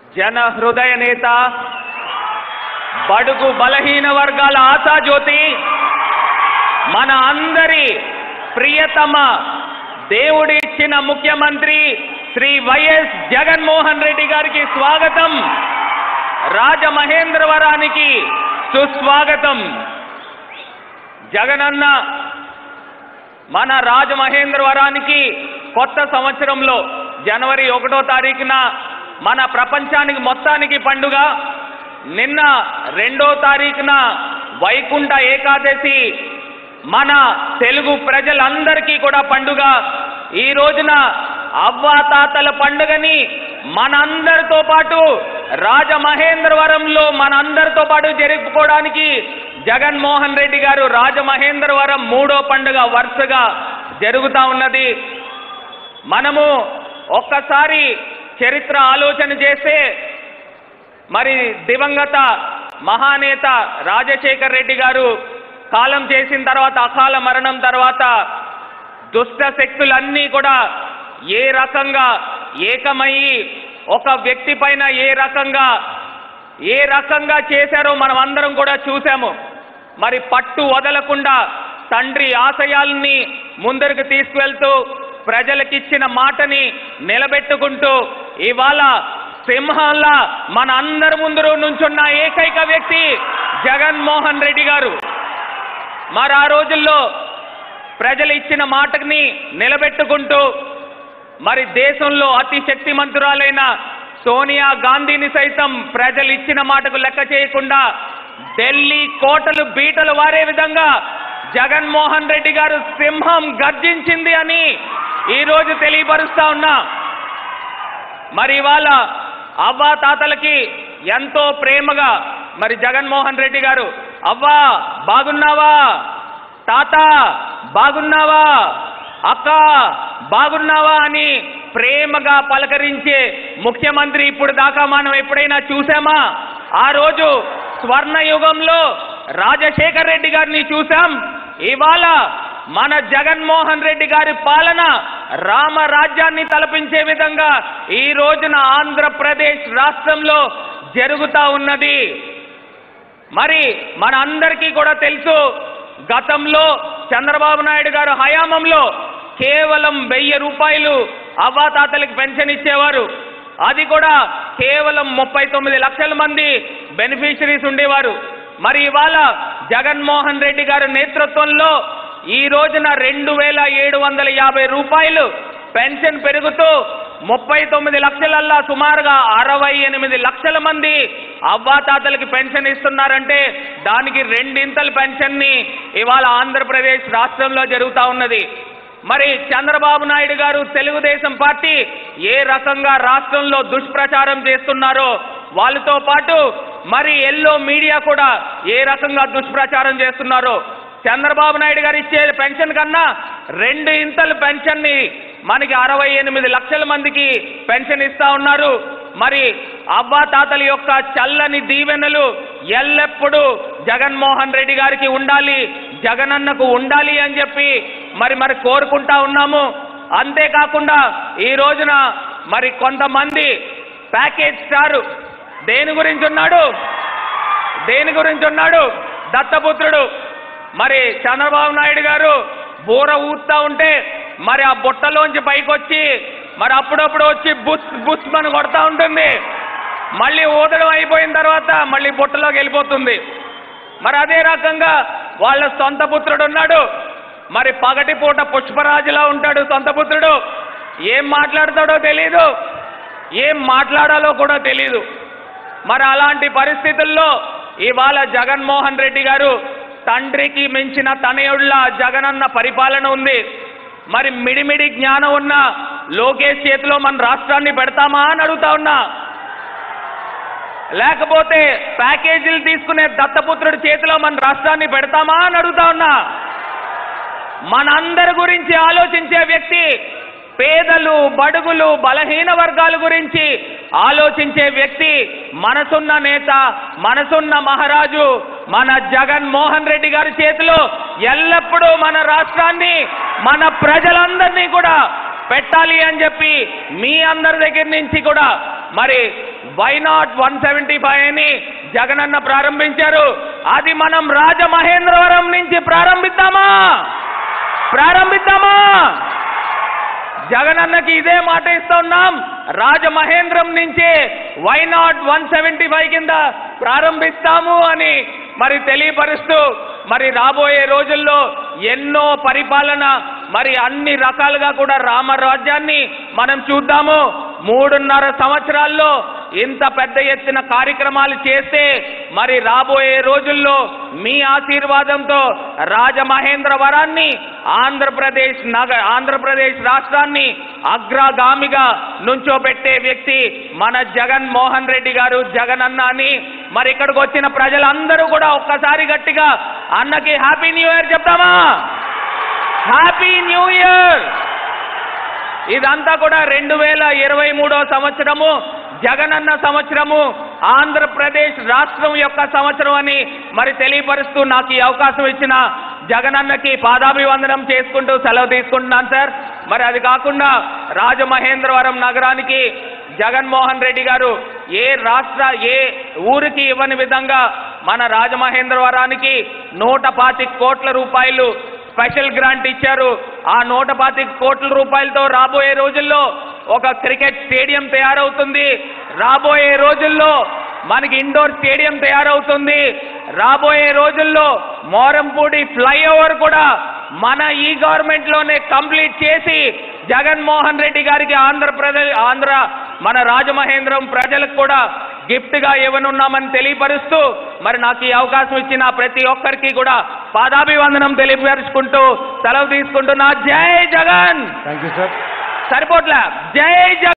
జన హృదయ నేత బడుగు బలహీన వర్గాల ఆశాజ్యోతి మన అందరి ప్రియతమ దేవుడిచ్చిన ముఖ్యమంత్రి శ్రీ వైఎస్ జగన్మోహన్ రెడ్డి గారికి స్వాగతం రాజమహేంద్రవరానికి సుస్వాగతం జగనన్న మన రాజమహేంద్రవరానికి కొత్త సంవత్సరంలో జనవరి ఒకటో తారీఖున మన ప్రపంచానికి మొత్తానికి పండుగ నిన్న రెండో తారీఖున వైకుంఠ ఏకాదశి మన తెలుగు ప్రజలందరికీ కూడా పండుగ ఈ రోజున అవ్వాతాతల పండుగని మనందరితో పాటు రాజమహేంద్రవరంలో మనందరితో పాటు జరుపుకోవడానికి జగన్మోహన్ రెడ్డి గారు రాజమహేంద్రవరం మూడో పండుగ వరుసగా జరుగుతా ఉన్నది మనము ఒక్కసారి చరిత్ర ఆలోచన చేస్తే మరి దివంగత మహానేత రాజశేఖర్ రెడ్డి గారు కాలం చేసిన తర్వాత అకాల మరణం తర్వాత దుష్ట శక్తులన్నీ కూడా ఏ రకంగా ఏకమయ్యి ఒక వ్యక్తి పైన ఏ రకంగా ఏ రకంగా చేశారో మనం అందరం కూడా చూసాము మరి పట్టు వదలకుండా తండ్రి ఆశయాల్ని ముందరికి తీసుకువెళ్తూ ప్రజలకిచ్చిన మాటని నిలబెట్టుకుంటూ ఇవాళ సింహంలా మన అందరి ముందు నుంచున్న ఏకైక వ్యక్తి జగన్మోహన్ రెడ్డి గారు మరి ఆ రోజుల్లో ప్రజలు ఇచ్చిన మాటని నిలబెట్టుకుంటూ మరి దేశంలో అతి శక్తిమంతురాలైన సోనియా గాంధీని సైతం ప్రజలు ఇచ్చిన మాటకు లెక్క చేయకుండా ఢిల్లీ కోటలు బీటలు వారే విధంగా జగన్మోహన్ రెడ్డి గారు సింహం గర్జించింది అని ఈ రోజు తెలియపరుస్తా ఉన్నా మరి ఇవాళ అవ్వా తాతలకి ఎంతో ప్రేమగా మరి జగన్మోహన్ రెడ్డి గారు అవ్వా బాగున్నావా తాత బాగున్నావా అక్క బాగున్నావా అని ప్రేమగా పలకరించే ముఖ్యమంత్రి ఇప్పుడు దాకా మనం ఎప్పుడైనా చూసామా ఆ రోజు స్వర్ణ యుగంలో రాజశేఖర్ రెడ్డి గారిని చూసాం ఇవాళ మన జగన్మోహన్ రెడ్డి గారి పాలన రామరాజ్యాన్ని తలపించే విధంగా ఈ రోజున ఆంధ్రప్రదేశ్ రాష్ట్రంలో జరుగుతా ఉన్నది మరి మన అందరికీ కూడా తెలుసు గతంలో చంద్రబాబు నాయుడు గారు హయామంలో కేవలం వెయ్యి రూపాయలు అవ్వాతాతలకు పెన్షన్ ఇచ్చేవారు అది కూడా కేవలం ముప్పై తొమ్మిది లక్షల మంది బెనిఫిషరీస్ ఉండేవారు మరి ఇవాళ జగన్మోహన్ రెడ్డి గారి నేతృత్వంలో ఈ రోజున రెండు వేల ఏడు వందల యాభై రూపాయలు పెన్షన్ పెరుగుతూ ముప్పై తొమ్మిది లక్షలల్లా సుమారుగా అరవై ఎనిమిది లక్షల మంది అవ్వాతాతలకి పెన్షన్ ఇస్తున్నారంటే దానికి రెండింతల పెన్షన్ని ఇవాళ ఆంధ్రప్రదేశ్ రాష్ట్రంలో జరుగుతా ఉన్నది మరి చంద్రబాబు నాయుడు గారు తెలుగుదేశం పార్టీ ఏ రకంగా రాష్ట్రంలో దుష్ప్రచారం చేస్తున్నారో వాళ్ళతో పాటు మరి ఎల్లో మీడియా కూడా ఏ రకంగా దుష్ప్రచారం చేస్తున్నారో చంద్రబాబు నాయుడు గారు ఇచ్చే పెన్షన్ కన్నా రెండు ఇంతల పెన్షన్ ని మనకి అరవై ఎనిమిది లక్షల మందికి పెన్షన్ ఇస్తా ఉన్నారు మరి అవ్వా తాతల యొక్క చల్లని దీవెనలు ఎల్లప్పుడూ జగన్మోహన్ రెడ్డి గారికి ఉండాలి జగనన్నకు ఉండాలి అని చెప్పి మరి మరి కోరుకుంటా ఉన్నాము అంతేకాకుండా ఈ రోజున మరి కొంతమంది ప్యాకేజ్ స్టారు దేని గురించి ఉన్నాడు దేని గురించి ఉన్నాడు దత్తపుత్రుడు మరి చంద్రబాబు నాయుడు గారు బూర ఊతా ఉంటే మరి ఆ బుట్టలోంచి పైకి వచ్చి మరి అప్పుడప్పుడు వచ్చి బుస్ బుస్ అని కొడతా ఉంటుంది మళ్ళీ ఊదడం అయిపోయిన తర్వాత మళ్ళీ బుట్టలోకి వెళ్ళిపోతుంది మరి అదే రకంగా వాళ్ళ సొంత పుత్రుడు ఉన్నాడు మరి పగటి పూట పుష్పరాజులా ఉంటాడు సొంత పుత్రుడు ఏం మాట్లాడతాడో తెలీదు ఏం మాట్లాడాలో కూడా తెలీదు మరి అలాంటి పరిస్థితుల్లో ఇవాళ జగన్మోహన్ రెడ్డి గారు తండ్రికి మించిన తనయుళ్ళ జగనన్న పరిపాలన ఉంది మరి మిడిమిడి జ్ఞానం ఉన్న లోకేష్ చేతిలో మన రాష్ట్రాన్ని పెడతామా అని అడుగుతా ఉన్నా లేకపోతే ప్యాకేజీలు తీసుకునే దత్తపుత్రుడి చేతిలో మన రాష్ట్రాన్ని పెడతామా అని అడుగుతా ఉన్నా మనందరి గురించి ఆలోచించే వ్యక్తి పేదలు బడుగులు బలహీన వర్గాల గురించి ఆలోచించే వ్యక్తి మనసున్న నేత మనసున్న మహారాజు మన జగన్ మోహన్ రెడ్డి గారి చేతిలో ఎల్లప్పుడూ మన రాష్ట్రాన్ని మన ప్రజలందరినీ కూడా పెట్టాలి అని చెప్పి మీ అందరి దగ్గర నుంచి కూడా మరి why not one seventy five అని జగనన్న ప్రారంభించారు అది మనం రాజమహేంద్రవరం నుంచి ప్రారంభిద్దామా ప్రారంభిద్దామా జగనన్నకి ఇదే మాట ఇస్తున్నాం రాజమహేంద్రం నుంచి why not one seventy five కింద ప్రారంభిస్తాము అని మరి తెలియపరుస్తూ మరి రాబోయే రోజుల్లో ఎన్నో పరిపాలన మరి అన్ని రకాలుగా కూడా రామరాజ్యాన్ని మనం చూద్దాము మూడున్నర సంవత్సరాల్లో ఇంత పెద్ద ఎత్తున కార్యక్రమాలు చేస్తే మరి రాబోయే రోజుల్లో మీ ఆశీర్వాదంతో రాజమహేంద్రవరాన్ని ఆంధ్రప్రదేశ్ నగ ఆంధ్రప్రదేశ్ రాష్ట్రాన్ని అగ్రగామిగా నుంచోబెట్టే వ్యక్తి మన జగన్ మోహన్ రెడ్డి గారు జగన్ అన్న అని మరి ఇక్కడికి వచ్చిన ప్రజలందరూ కూడా ఒక్కసారి గట్టిగా అన్నకి హ్యాపీ న్యూ ఇయర్ చెప్తామా హ్యాపీ న్యూ ఇయర్ ఇదంతా కూడా రెండు వేల ఇరవై మూడో సంవత్సరము జగనన్న సంవత్సరము ఆంధ్రప్రదేశ్ రాష్ట్రం యొక్క సంవత్సరం అని మరి తెలియపరుస్తూ నాకు ఈ అవకాశం ఇచ్చిన జగనన్నకి పాదాభివందనం చేసుకుంటూ సెలవు తీసుకుంటున్నాను సార్ మరి అది కాకుండా రాజమహేంద్రవరం నగరానికి జగన్మోహన్ రెడ్డి గారు ఏ రాష్ట్ర ఏ ఊరికి ఇవ్వని విధంగా మన రాజమహేంద్రవరానికి నూట పాతిక కోట్ల రూపాయలు స్పెషల్ గ్రాంట్ ఇచ్చారు ఆ నూట పాతిక కోట్ల రూపాయలతో రాబోయే రోజుల్లో ఒక క్రికెట్ స్టేడియం తయారవుతుంది రాబోయే రోజుల్లో మనకి ఇండోర్ స్టేడియం తయారవుతుంది రాబోయే రోజుల్లో మోరంపూడి ఫ్లైఓవర్ కూడా మన ఈ గవర్నమెంట్ లోనే కంప్లీట్ చేసి జగన్మోహన్ రెడ్డి గారికి ఆంధ్రప్రదేశ్ ఆంధ్ర మన రాజమహేంద్రం ప్రజలకు కూడా గిఫ్ట్ గా ఇవ్వనున్నామని తెలియపరుస్తూ మరి నాకు ఈ అవకాశం ఇచ్చిన ప్రతి ఒక్కరికి కూడా పాదాభివందనం తెలియపరుచుకుంటూ సెలవు తీసుకుంటున్నా జై జగన్ థ్యాంక్ యూ సార్ సరిపోట్లే జై జగన్